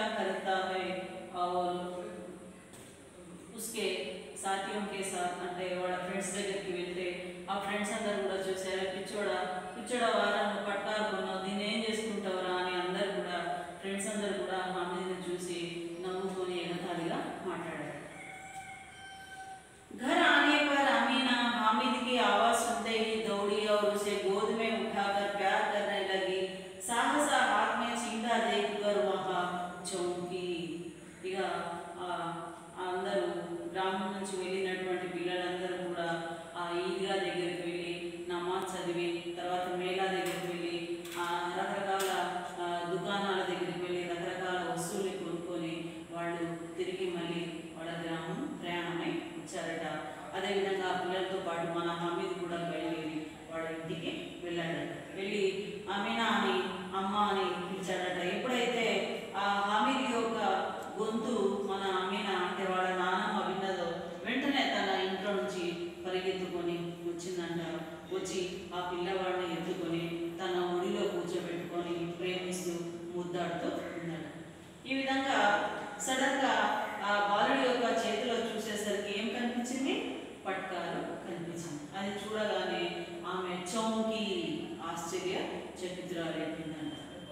क्या करता है और उसके సాథియోं के साथ అంటే వాళ్ళ ఫ్రెండ్స్ దగ్గరికి వెళ్తే ఆ ఫ్రెండ్స్ అందరు కూడా చూసారా పిచ్చోడా పిచ్చోడా వారా నువ్వు పట్టాలు కొన్నావు దీన్ని ఏం చేసుకుంటావురా అని అందరు కూడా ఫ్రెండ్స్ అందరు కూడా హామీని చూసి నవ్వుకొని ఎగతాళిగా మాట్లాడారు घर आने पर अमीना हामिद की आवाज सुनते ही दौड़ी और उसे गोद में उठाकर प्यार करने लगी साहसा हाथ में चींटा देखकर वहाँ चौंकी ఇక ఆ, అందరూ గ్రామం నుంచి వెళ్ళినటువంటి పిల్లలందరూ కూడా ఆ ఈద్గా దగ్గరికి వెళ్ళి నమాజ్ చదివి తర్వాత మేళా దగ్గరికి వెళ్ళి ఆ రకరకాల ఆ, దుకాణాల దగ్గరికి వెళ్ళి రకరకాల వస్తువుల్ని కొనుక్కొని వాళ్ళు తిరిగి మళ్ళీ వాళ్ళ గ్రామం ప్రయాణమై వచ్చారట అదేవిధంగా ఆ పిల్లలతో పాటు మన హమీద్ కూడా బయలుదేరి వాళ్ళ ఇంటికి వెళ్ళాడట వెళ్ళి అమీనా అని అమ్మ అని పిలిచాడట ఎప్పుడైతే ఆ హమీద్ యొక్క గొంతు మన అమీనా అంటే వాళ్ళ నాన్నమ్మ విన్నదో వెంటనే తన ఇంట్లో నుంచి పరిగెత్తుకొని వచ్చిందంట వచ్చి ఆ పిల్లవాడిని ఎత్తుకొని తన ఒడిలో కూర్చోబెట్టుకొని ప్రేమిస్తూ ముద్దాడుతూ ఉన్నాడు ఈ విధంగా సడన్ గా ఆ బాలుడి యొక్క చేతిలో చూసేసరికి ఏం కనిపించింది పట్కాలు కనిపించింది అది చూడగానే ఆమె చౌంకి ఆశ్చర్య చకితురాలైపోయిందంట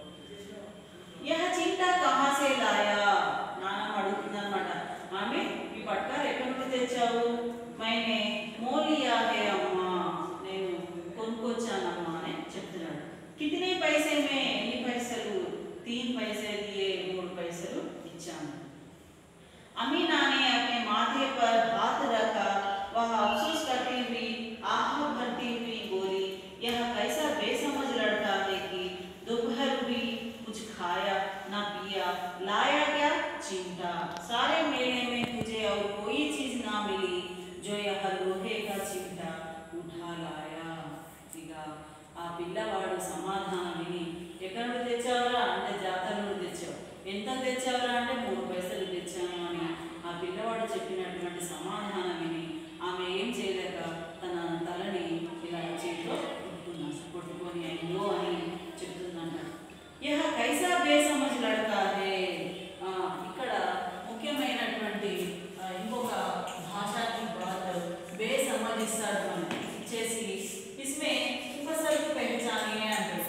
యహ చింత కహా సే లాయా నాన్నమ్మ అడుగుతుందన్నమాట ఆమె ఈ పట్కాలు ఎక్కడి నుండి తెచ్చావు మైనే మోలియా హే అమ్మా నేను కొనుక్కొచ్చానమ్మా అని చెప్తున్నాడు కితనే పైసే మే ఎన్ని పైసలు తీన్ పైసే దియే మూడు పైసలు ఇచ్చాను अमीना ने अपने माथे पर हाथ रखा वह अफसोस करती हुई आह भरती हुई बोली यह कैसा बेसमझ लड़का है कि दोपहर हुई कुछ खाया न पिया लाया क्या चिंता सारे मेले में तुझे और कोई चीज ना मिली जो यह लोहे का चिंता उठा लाया ఇక ఆ పిల్లవాడు సమాధానం విని ఎక్కడి నుండి తెచ్చావురా అంటే జాతర నుండి తెచ్చావు ఎంత తెచ్చావురా అంటే మూడు పైసలు తెచ్చాను అని ఆ పిల్లవాడు చెప్పినటువంటి సమాధానం విని ఆమె ఏం చేయలేక తన తలని ఇలా చేతిలో కొట్టుకున్నా కొట్టుకొని అయ్యో అని చెప్తుందంట యహ కైసా బేసమజ్ లడకా హే ఆ, ఇక్కడ ముఖ్యమైనటువంటి ఆ, ఇంకొక భాషాకి బాత్ బేసమజ్ ఇస్తాడు మనకి ఇచ్చేసి ఇస్మే ఉపసర్గ పెంచాలి అంటాడు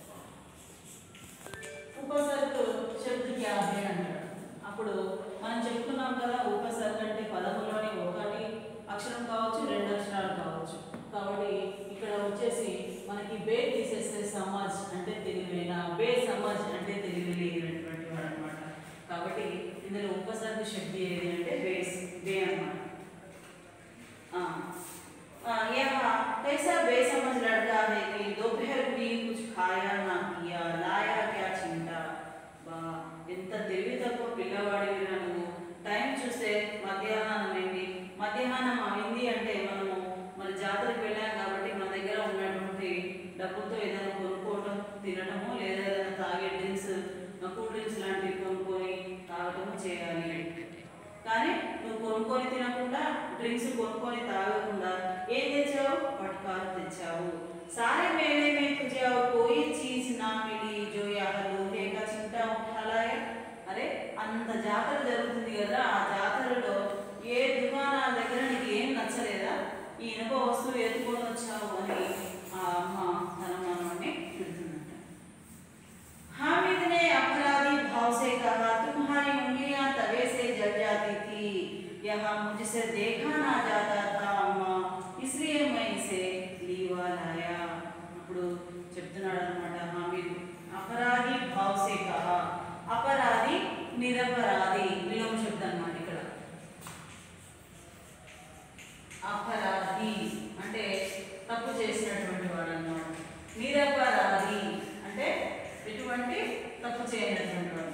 ఉపసర్గ శబ్ద క్యా హే అంటాడు అప్పుడు మనం చెప్పుకున్నాం కదా ఉపసర్గ అంటే పదములోని ఒకటి అక్షరం కావచ్చు రెండు అక్షరాలు కావచ్చు కాబట్టి ఇక్కడ వచ్చేసి మనకి బే తీసేస్తే సమాజ్ అంటే తెలివైన బే సమాజ్ అంటే తెలివి లేనటువంటి వాడు అనమాట కాబట్టి ఇందులో ఉపసర్గ శబ్ద ఏది అంటే బేస్ బే అన్నమాట ఆ, आ, यह कैसा बेसमझ लड़का है कि दोपहर भी कुछ खाया ना पिया लाया क्या चिंता బా ఎంత తెలివి తక్కువ పిల్లవాడివిరా నువ్వు టైం చూస్తే మధ్యాహ్నం అయింది మధ్యాహ్నం అయింది అంటే మనము మరి జాతరకు వెళ్ళాం కాబట్టి మన దగ్గర ఉన్నటువంటి డబ్బుతో ఏదైనా కొనుక్కోవటం తినటము లేదా ఏదైనా తాగే డ్రింక్స్ కూల్ డ్రింక్స్ లాంటివి కొనుక్కొని తాగటము చేయాలి కానీ నువ్వు కొనుక్కొని తినకుండా డ్రింక్స్ కొనుక్కొని తాగకుండా ఏం తెచ్చావు పట్కాలు తెచ్చావు సారే మేళే మే తుझे और कोई चीज ना मिली जो यह लोहे का चिंता उठालाया అరే అంత జాతర జరుగుతుంది కదా ఆ జాతరలో ఏ దుకాణాల దగ్గర నీకు ఏం నచ్చలేదా ఈ ఇనుప వస్తువు ఎత్తుకొని వచ్చావు అని ఆ అమ్మ తన మనవడిని తిడుతుందంట हामिद ने अपराधी भाव से कहा तुम्हारी उंगलियां तवे से जल जाती थी यहाँ मुझसे देखा ना जाता था अम्मा इसलिए मैं इसे लीवा लाया ఇప్పుడు చెప్తున్నాడు అనమాట హామీద్ అపరాధి భావ్ సే కహా అపరాధి నిరపరాధి విలోమ శబ్దం అన్నమాట ఇక్కడ అపరాధి అంటే తప్పు చేసినటువంటి వాడు అన్నమాట నిరపరాధి అంటే ఎటువంటి తప్పు చేయనటువంటి వాడు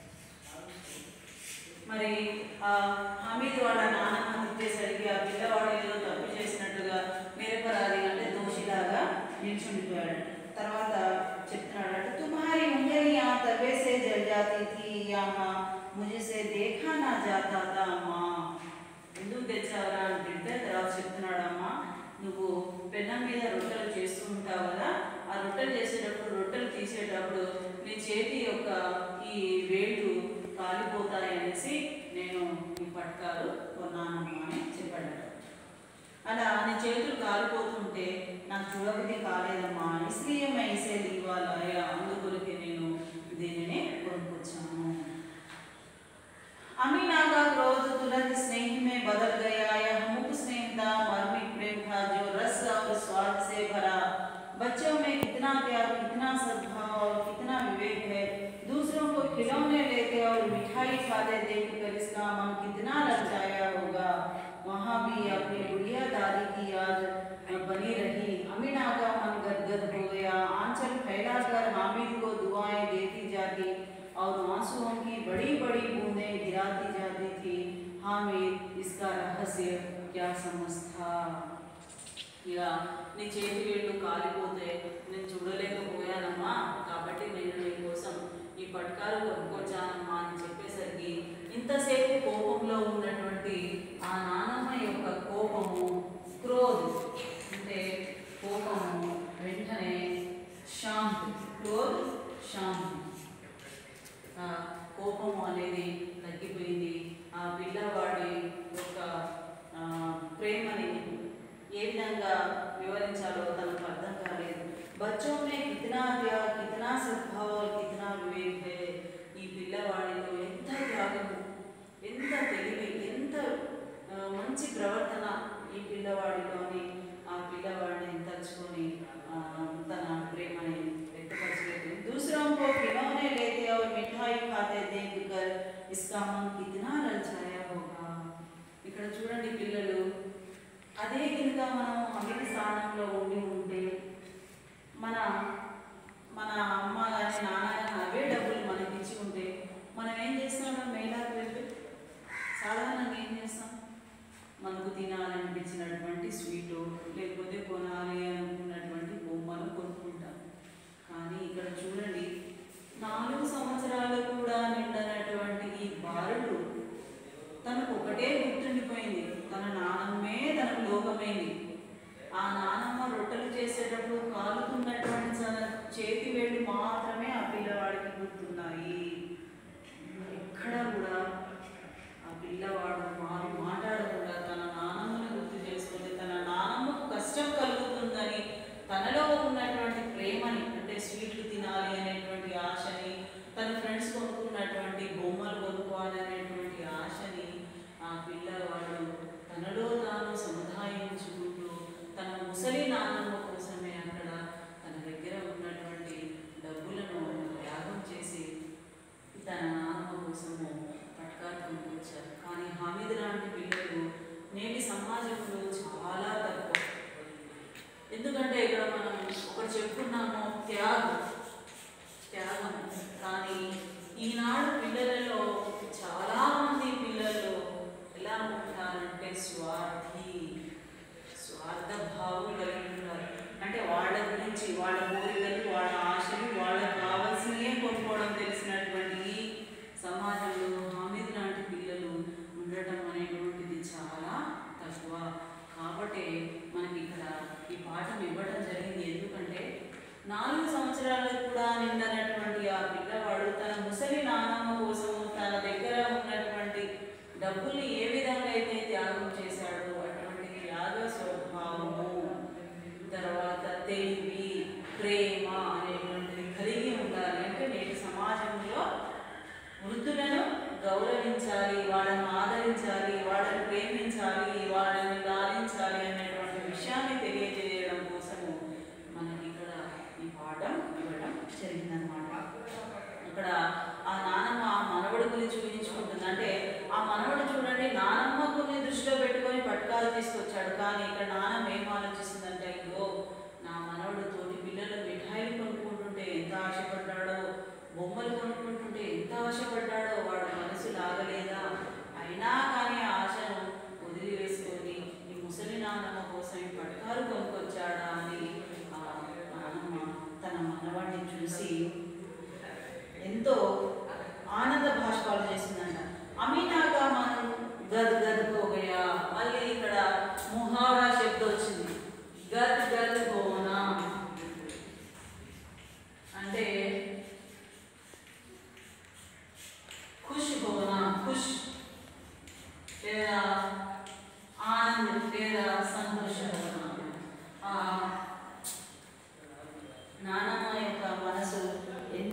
మరి ఆ హమీద్ వాళ్ళ నాన్నమ్మ తిట్టేసరికి ఆ పిల్లవాడు ఏదో తప్పు చేసినట్టుగా నిరపరాధి అంటే దోషిలాగా నిల్చుండిపోయాడు తర్వాత చెప్తున్నాడు అంటే తుమ్హారి ఉంగలియా తబే సే జల్ జాతి థీ యహా ముझसे देखा ना जाता था అమ్మా ఎందుకు తెచ్చావరా అని తింటే తర్వాత చెప్తున్నాడు అమ్మా నువ్వు పెన్నం మీద రొట్టెలు చేస్తూ ఉంటావు కదా ఆ రొట్టెలు చేసేటప్పుడు రొట్టెలు తీసేటప్పుడు నీ చేతి యొక్క ఈ వేళ్ళు అనేసి నేను ఈ పట్కాలు కొన్నానమ్మా అని చెప్పాడు అలా నీ చేతులు కాలిపోతుంటే నాకు చూడబుద్ధి కాలేదమ్మా ఇస్త్రీయ మైసే లీవాలయ అందుకొరికి నేను దీనిని కొనుక్కొచ్చాను अमीना का क्रोध तुरंत स्नेह में बदल गया यह मुख स्नेह था मार्मिक प्रेम था जो रस और स्वाद से भरा बच्चों में कितना प्यार कितना सद्भाव और कितना विवेक है दूसरों को खिलौने लेते और मिठाई खाते देखकर इसका मन कितना ललचाया होगा वहाँ भी अपनी बुढ़िया दादी की याद बनी रही अमीना का मन गदगद हो गया आंचल फैलाकर हामिद को दुआएं देती जाती और आंसुओं की बड़ी बड़ी बूंदें गिराती जाती थी हामिद इसका रहस्य क्या समझता ఇక నీ చేతి వేళ్ళు కాలిపోతే నేను చూడలేకపోయానమ్మా కాబట్టి నేను నీ కోసం ఈ పట్కాలు కొనుక్కొచ్చానమ్మా అని చెప్పేసరికి ఇంతసేపు కోపంలో ఉన్నటువంటి ఆ నానమ్మ యొక్క కోపము క్రోధ్ అంటే కోపము వెంటనే శాంతి క్రోధ్ శాంతి ఆ కోపము అనేది తగ్గిపోయింది ఆ పిల్లవాడి యొక్క ఆ, ప్రేమని ఏ విధంగా వివరించాలో తనకు అర్థం కాలేదు బచ్చోं में कितना त्याग कितना सद्भाव और कितना विवेक है ఈ పిల్లవాడిలో ఎంత త్యాగము ఎంత తెలివి ఎంత ఆ, మంచి ప్రవర్తన ఈ పిల్లవాడిలోని ఆ పిల్లవాడిని తలుచుకొని ఆ, తన ప్రేమని వ్యక్తపరచలేదు दूसरों को खिलौने लेते और मिठाई खाते देखकर इसका मन कितना ललचाया होगा ఇక్కడ చూడండి పిల్లలు అదే కనుక మనం అమిత స్థానంలో ఉండి ఉంటే మన మన అమ్మ కానీ నాన్న కానీ అవే డబ్బులు మనకి ఇచ్చి ఉంటే మనం ఏం చేస్తాం మేళాకు వెళ్ళి సాధారణంగా ఏం చేస్తాం మనకు తినాలనిపించినటువంటి స్వీటు లేకపోతే కొనాలి అనుకున్నటువంటి బొమ్మలు కొనుక్కుంటాం కానీ ఇక్కడ చూడండి నాలుగు సంవత్సరాలు కూడా నిండనటువంటి ఈ బాలుడు తనకు ఒకటే గుర్తుండిపోయింది తన నానమ్మే తనకు లోకమైంది ఆ నానమ్మ రొట్టెలు చేసేటప్పుడు కాలుతున్నటువంటి తన చేతి వేళ్ళు మాత్రమే ఆ పిల్లవాడికి గుర్తున్నాయి ఎక్కడ కూడా ఆ పిల్లవాడు మారు మాట్లాడకుండా తన నానమ్మను గుర్తు చేసుకొని తన నానమ్మకు కష్టం కలుగుతుందని తనలో ఉన్నటువంటి ప్రేమని అంటే స్వీట్లు తినాలి అనేటువంటి ఆశని తన ఫ్రెండ్స్ కొనుక్కున్నటువంటి బొమ్మలు కొనుక్కోవాలి అనేటువంటి ఆశని ఆ పిల్లవాడు తనలో తాను సముదాయించుకుంటూ తన ముసలి నాన్నమ్మ కోసమే అక్కడ తన దగ్గర ఉన్నటువంటి డబ్బులను త్యాగం చేసి తన నాన్నమ్మ కోసము పట్కాలు కొనుక్కొచ్చారు కానీ హామీద్ లాంటి పిల్లలు నేటి సమాజంలో చాలా తక్కువ ఎందుకంటే ఇక్కడ మనం ఒకటి చెప్పుకున్నాము త్యాగం త్యాగం కానీ ఈనాడు పిల్లలలో చాలా మంది పిల్లలు ఎలా ఉంటారంటే స్వార్థి స్వార్థ భావం కలిగి ఉంటారు అంటే వాళ్ళ గురించి వాళ్ళ కోరికలు వాళ్ళ ఆశలు వాళ్ళకి కావాల్సినవే కొనుక్కోవడం తెలిసినటువంటి ఈ సమాజంలో హామీద్ లాంటి పిల్లలు ఉండటం అనేటువంటిది చాలా తక్కువ కాబట్టి మనకి ఇక్కడ ఈ పాఠం ఇవ్వడం జరిగింది ఎందుకంటే నాలుగు సంవత్సరాలకు కూడా నిండనటువంటి ఆ పిల్లవాడు తన ముసలి నానమ్మ కోసం తన దగ్గర ఉన్నటువంటి డబ్బుల్ని ఏ విధంగా అయితే త్యాగం చేశాడో అటువంటి త్యాగ స్వభావము తర్వాత తెలివి ప్రేమ అనేటువంటిది కలిగి ఉండాలి అంటే నేటి సమాజంలో వృద్ధులను గౌరవించాలి వాళ్ళని ఆదరించాలి వాళ్ళని ప్రేమించాలి వాళ్ళని లాలించాలి అనేటువంటి విషయాన్ని తెలియజేయడం కోసము మనకి ఇక్కడ ఈ పాఠం ఇవ్వడం జరిగిందనమాట ఇక్కడ ఆ నానమ్మ ఆ మనవడి గురించి ఊహించుకుంటుంది అంటే ఆ మనవడు చూడండి నానమ్మకుని దృష్టిలో పెట్టుకొని పట్కాలు తీసుకొచ్చాడు కానీ ఇక్కడ నానమ్మ ఏం ఆలోచిస్తుందంటే అయ్యో నా మనవడు తోటి పిల్లలు మిఠాయిలు కొనుక్కుంటుంటే ఎంత ఆశపడ్డాడో బొమ్మలు కొనుక్కుంటుంటే ఎంత ఆశపడ్డాడో వాడు మనసు లాగలేదా అయినా కానీ ఆ ఆశను వదిలివేసుకొని ఈ ముసలి నాన్నమ్మ కోసం ఈ పట్కాలు కొనుక్కొచ్చాడా అని ఆ నాన్నమ్మ తన మనవాడిని చూసి ఎంతో ఆనంద భాష్పాలు చేసిందంట అమీనాగా మనం గద్ గద్ హో గయా మళ్ళీ ఇక్కడ ముహావరా శబ్దం వచ్చింది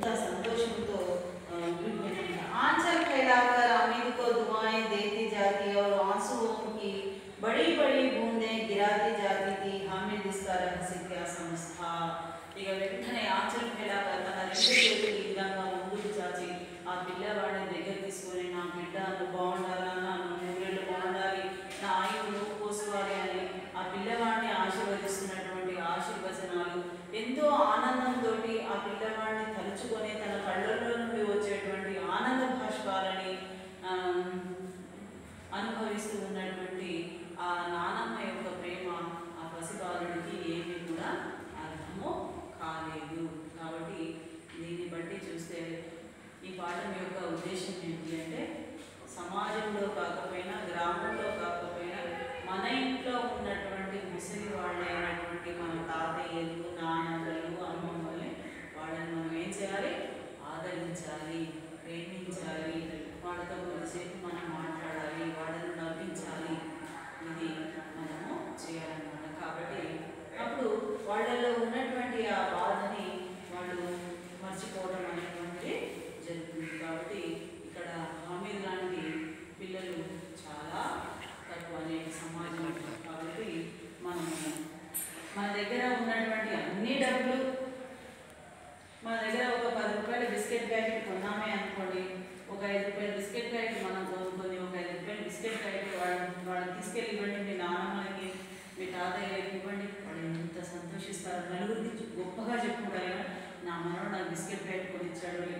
ఎంత సంతోషంతో ఆ, ఊగిపోయినాయి. आंचल फैलाकर अमीर को दुआएं देती जाती और आंसुओं की बड़ी बड़ी बूंदें गिराती जाती थी हामिद इसका रहस्य क्या समझता ఇక వెంటనే ఆంచల్ ఫైలాగా తన రెండు చేతులు ఈ విధంగా ముందుకు చాచి ఆ పిల్లవాడిని దగ్గర తీసుకొని నా బిడ్డ నువ్వు బాగుండాలా నా నూరేళ్ళు బాగుండాలి నా ఆయువు నువ్వు పోసుకోవాలి అని ఆ పిల్లవాడిని ఆశీర్వదిస్తున్నటువంటి ఆశీర్వచనాలు ఎంతో ఆనందంతో ఆ పిల్లవాడిని తలుచుకొని తన కళ్ళల్లో నుండి వచ్చేటువంటి ఆనంద భాష్పాలని ఆ, అనుభవిస్తూ ఉన్నటువంటి ఆ నానమ్మ యొక్క ప్రేమ ఆ పసిబాలుడికి ఏమీ కూడా అర్థము కాలేదు కాబట్టి దీన్ని బట్టి చూస్తే ఈ పాఠం యొక్క ఉద్దేశం ఏంటి అంటే సమాజంలో కాకపోయినా గ్రామంలో కాకపోయినా మన ఇంట్లో ఉన్నటువంటి ముసలి వాళ్ళైనటువంటి మన తాతయ్యలు నాన్నలు అమ్మమ్మలు వాళ్ళని మనం ఏం చేయాలి ఆదరించాలి ప్రేమించాలి వాళ్ళతో కొద్దిసేపు మనం మాట్లాడాలి వాళ్ళని నవ్వించాలి ఇది మనము చేయాలన్నమాట కాబట్టి అప్పుడు వాళ్ళలో ఉన్నటువంటి ఆ బాధని వాళ్ళు మర్చిపోవడం అనేటువంటిది జరుగుతుంది కాబట్టి ఇక్కడ హామీద్ లాంటి పిల్లలు చాలా తక్కువ అనేది సమాజం కాబట్టి మనము మన దగ్గర ఉన్నటువంటి అన్ని డబ్బులు మన దగ్గర ఒక పది రూపాయల బిస్కెట్ ప్యాకెట్ కొన్నామే అనుకోండి ఒక ఐదు రూపాయల బిస్కెట్ ప్యాకెట్ మనం కొనుక్కొని ఒక ఐదు రూపాయల బిస్కెట్ ప్యాకెట్ వాళ్ళ వాళ్ళని తీసుకెళ్ళి ఇవ్వండి మీ నాన్నమ్మలకి మీ తాతయ్యకి ఇవ్వండి వాళ్ళు ఎంత సంతోషిస్తారు నలుగురికి చు- గొప్పగా చెప్పుకుంటారు "ఏమో, నా మనోడు నాకు బిస్కెట్ ప్యాకెట్ కొనిచ్చాడు